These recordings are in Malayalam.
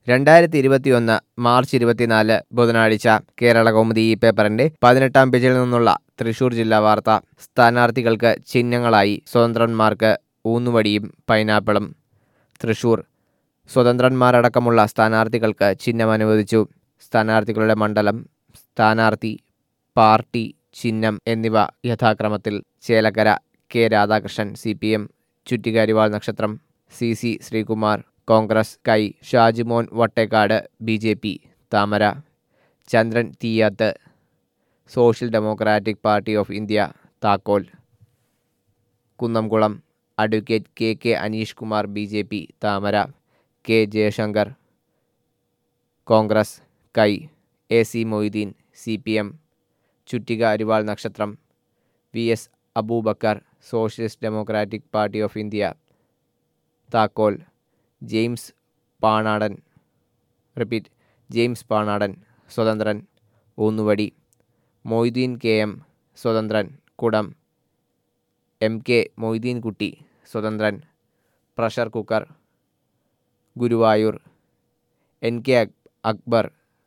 രണ്ടായിരത്തി ഇരുപത്തിയൊന്ന് മാർച്ച് ഇരുപത്തിനാല് ബുധനാഴ്ച കേരള കൗമുദി ഈ പേപ്പറിന്റെ പതിനെട്ടാം പേജിൽ നിന്നുള്ള തൃശൂർ ജില്ലാ വാർത്ത സ്ഥാനാർത്ഥികൾക്ക് ചിഹ്നങ്ങളായി സ്വതന്ത്രന്മാർക്ക് ഊന്നുവടിയും പൈനാപ്പിളും തൃശൂർ സ്വതന്ത്രന്മാരടക്കമുള്ള സ്ഥാനാർത്ഥികൾക്ക് ചിഹ്നം അനുവദിച്ചു സ്ഥാനാർത്ഥികളുടെ മണ്ഡലം സ്ഥാനാർത്ഥി പാർട്ടി ചിഹ്നം എന്നിവ യഥാക്രമത്തിൽ Chelakkara K Radhakrishnan C P M ചുറ്റികരിവാൾ നക്ഷത്രം സി സി ശ്രീകുമാർ കോൺഗ്രസ് കൈ Shajimon Vattekkad B J P താമര Chandran Theeyath Social Democratic Party of India താക്കോൽ Kunnamkulam advocate K K Aneesh Kumar B J P താമര കെ ജയശങ്കർ കോൺഗ്രസ് കൈ A C Moideen C P M ചുറ്റിക അരിവാൾ നക്ഷത്രം V S Aboobacker Socialist Democratic Party of India താക്കോൽ James Panadan repeat James Panadan സ്വതന്ത്രൻ ഊന്നുവടി Moideen K M സ്വതന്ത്രൻ കുടം എം കെ മൊയ്തീൻകുട്ടി സ്വതന്ത്രൻ pressure cooker Guruvayur N K അക്- അക്ബർ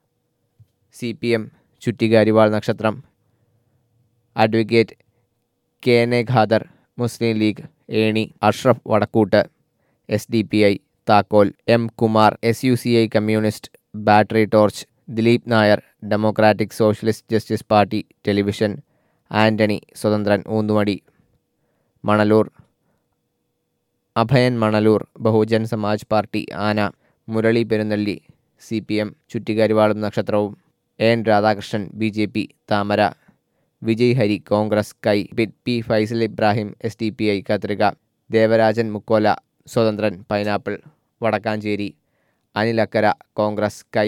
സി പി എം ചുറ്റിക അരിവാൾ നക്ഷത്രം advocate K N A Khader Muslim League ഏണി Ashraf Vadakkoot S D P I താക്കോൽ M Kumar S U C I Communist battery torch Dileep Nair Democratic Socialist Justice Party television Antony സ്വതന്ത്രൻ ഊന്നുമടി മണലൂർ അഭയൻ മണലൂർ ബഹുജൻ സമാജ് പാർട്ടി ആന Murali Perunnalli C P M ചുറ്റികരിവാളും നക്ഷത്രവും N Radhakrishnan B J P താമര വിജയ് ഹരി കോൺഗ്രസ് കൈ P P Faisal Ibrahim S D P I കത്രിക ദേവരാജൻ മുക്കോല സ്വതന്ത്രൻ പൈനാപ്പിൾ വടക്കാഞ്ചേരി അനിലക്കര കോൺഗ്രസ് കൈ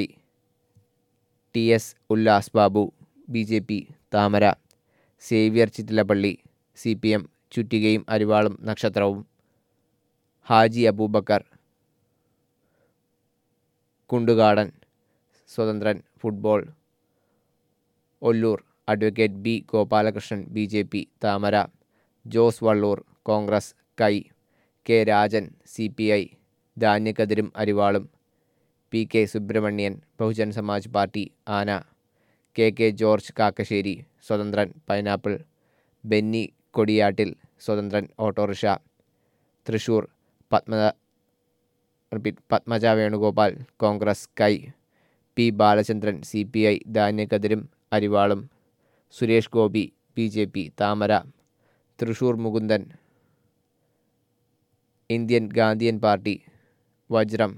T S Ullas Babu B J P താമര Xavier Chittilappilly C P M ചുറ്റികയും അരിവാളും നക്ഷത്രവും ഹാജി അബൂബക്കർ കുണ്ടുകാടൻ സ്വതന്ത്രൻ football Ollur advocate B Gopalakrishnan B J P താമര ജോസ് വള്ളൂർ കോൺഗ്രസ് കൈ K Rajan C P I ധാന്യക്കതിരും അരിവാളും P K Subramanian Bahujan Samaj Party ആന കെ കെ ജോർജ് കാക്കശ്ശേരി സ്വതന്ത്രൻ പൈനാപ്പിൾ ബെന്നി കൊടിയാട്ടിൽ സ്വതന്ത്രൻ ഓട്ടോറിക്ഷ തൃശൂർ പത്മ റിപ്പീറ്റ് പത്മജ വേണുഗോപാൽ കോൺഗ്രസ് കൈ P Balachandran C P I ധാന്യക്കതിരും അരിവാളും Suresh Gopi B J P താമര Thrissur Mukundan Indian Gandhian Party വജ്രം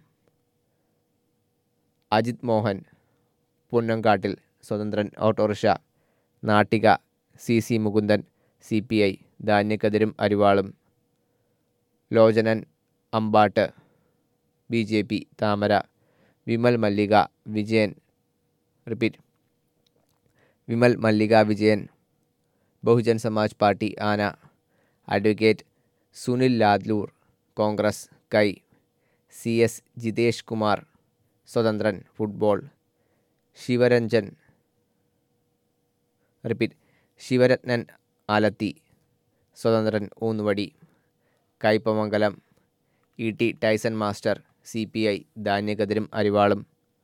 അജിത് മോഹൻ പുന്നങ്കാട്ടിൽ സ്വതന്ത്രൻ auto rickshaw Nattika C C Mukundan C P I ധാന്യക്കതിരും അരിവാളും Lochanan Ambatt B J P താമര വിമൽ മല്ലിക വിജയൻ റിപ്പീറ്റ് വിമൽ മല്ലിക വിജയൻ ബഹുജൻ സമാജ് പാർട്ടി ആന അഡ്വക്കേറ്റ് സുനിൽ ലാദ്ലൂർ കോൺഗ്രസ് കൈ സി എസ് ജിതേഷ് കുമാർ സ്വതന്ത്രൻ ഫുട്ബോൾ ശിവരഞ്ജൻ റിപ്പീറ്റ് ശിവരത്നൻ ആലത്തി സ്വതന്ത്രൻ ഊന്നുവടി Kaipamangalam E T Tyson master C P I ധാന്യകതിരും അരിവാളും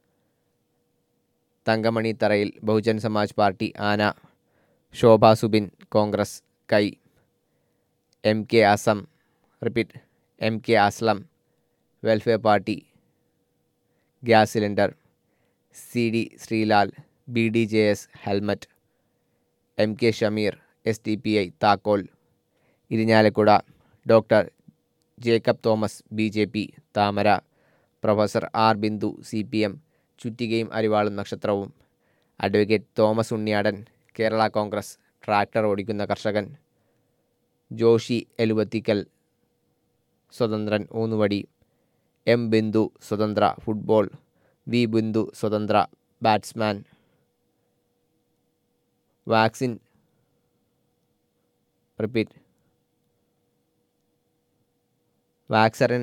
തങ്കമണി തറയിൽ ബഹുജൻ സമാജ് പാർട്ടി ആന ശോഭ സുബിൻ കോൺഗ്രസ് കൈ M K Asam repeat M K Aslam Welfare Party gas cylinder C D Sreelal B D J S helmet M K Shameer S D P I താക്കോൽ Irinjalakuda doctor Jacob Thomas B J P താമര professor R Bindu C P M ചുറ്റികയും അരിവാളും നക്ഷത്രവും അഡ്വക്കേറ്റ് തോമസ് ഉണ്ണിയാടൻ കേരള കോൺഗ്രസ് ട്രാക്ടർ ഓടിക്കുന്ന കർഷകൻ ജോഷി എലുവത്തിക്കൽ സ്വതന്ത്രൻ ഊന്നുവടി എം ബിന്ദു സ്വതന്ത്ര ഫുട്ബോൾ വി ബിന്ദു സ്വതന്ത്ര ബാറ്റ്സ്മാൻ വാക്സിൻ റിപ്പീറ്റ് വാക്സറൻ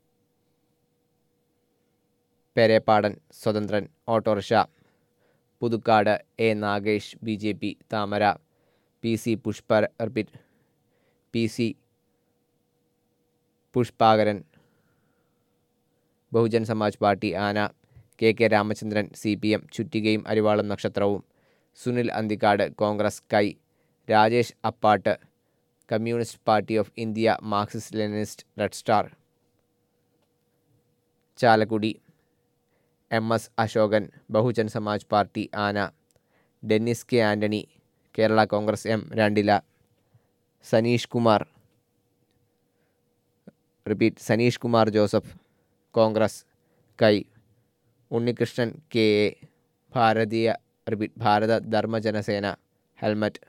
പെരേപ്പാടൻ സ്വതന്ത്രൻ auto rickshaw Puthukkad A Nagesh B J P താമര P C Pushpa repeat P C Pushpakaran Bahujan Samaj Party ആന K K Ramachandran C P M ചുറ്റികയും അരിവാളും നക്ഷത്രവും സുനിൽ അന്തിക്കാട് കോൺഗ്രസ് കൈ Rajesh Appat Communist Party of India Marxist Leninist Red Star Chalakudy M S Ashokan Bahujan Samaj Party ആന ഡെന്നിസ് കെ ആൻ്റണി കേരള കോൺഗ്രസ് എം രണ്ടില സനീഷ് കുമാർ റിപ്പീറ്റ് സനീഷ് കുമാർ ജോസഫ് കോൺഗ്രസ് കൈ Unnikrishnan K A Bharatiya repeat Bharath Dharma Jana Sena helmet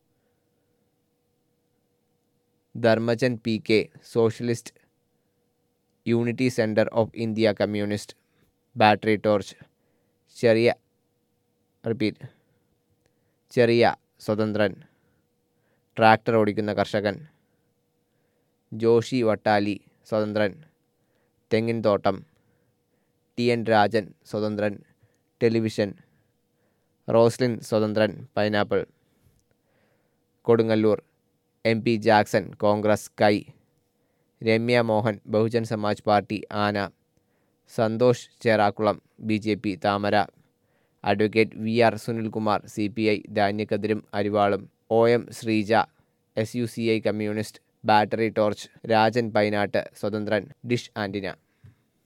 Dharmajan P K Socialist Unity Centre of India Communist battery torch ചെറിയ റിപ്പീറ്റ് ചെറിയ സ്വതന്ത്രൻ ട്രാക്ടർ ഓടിക്കുന്ന കർഷകൻ ജോഷി വട്ടാലി സ്വതന്ത്രൻ തെങ്ങിൻ തോട്ടം ടി എൻ രാജൻ സ്വതന്ത്രൻ ടെലിവിഷൻ റോസ്ലിൻ സ്വതന്ത്രൻ pineapple Kodungallur M P Jackson Congress കൈ രമ്യ മോഹൻ ബഹുജൻ സമാജ് പാർട്ടി ആന Santhosh Cherakkulam B J P താമര advocate V R Sunilkumar C P I ധാന്യക്കതിരും അരിവാളും O M Sreeja S U C I Communist battery torch Rajan Painatt സ്വതന്ത്രൻ ഡിഷ് ആൻറ്റിന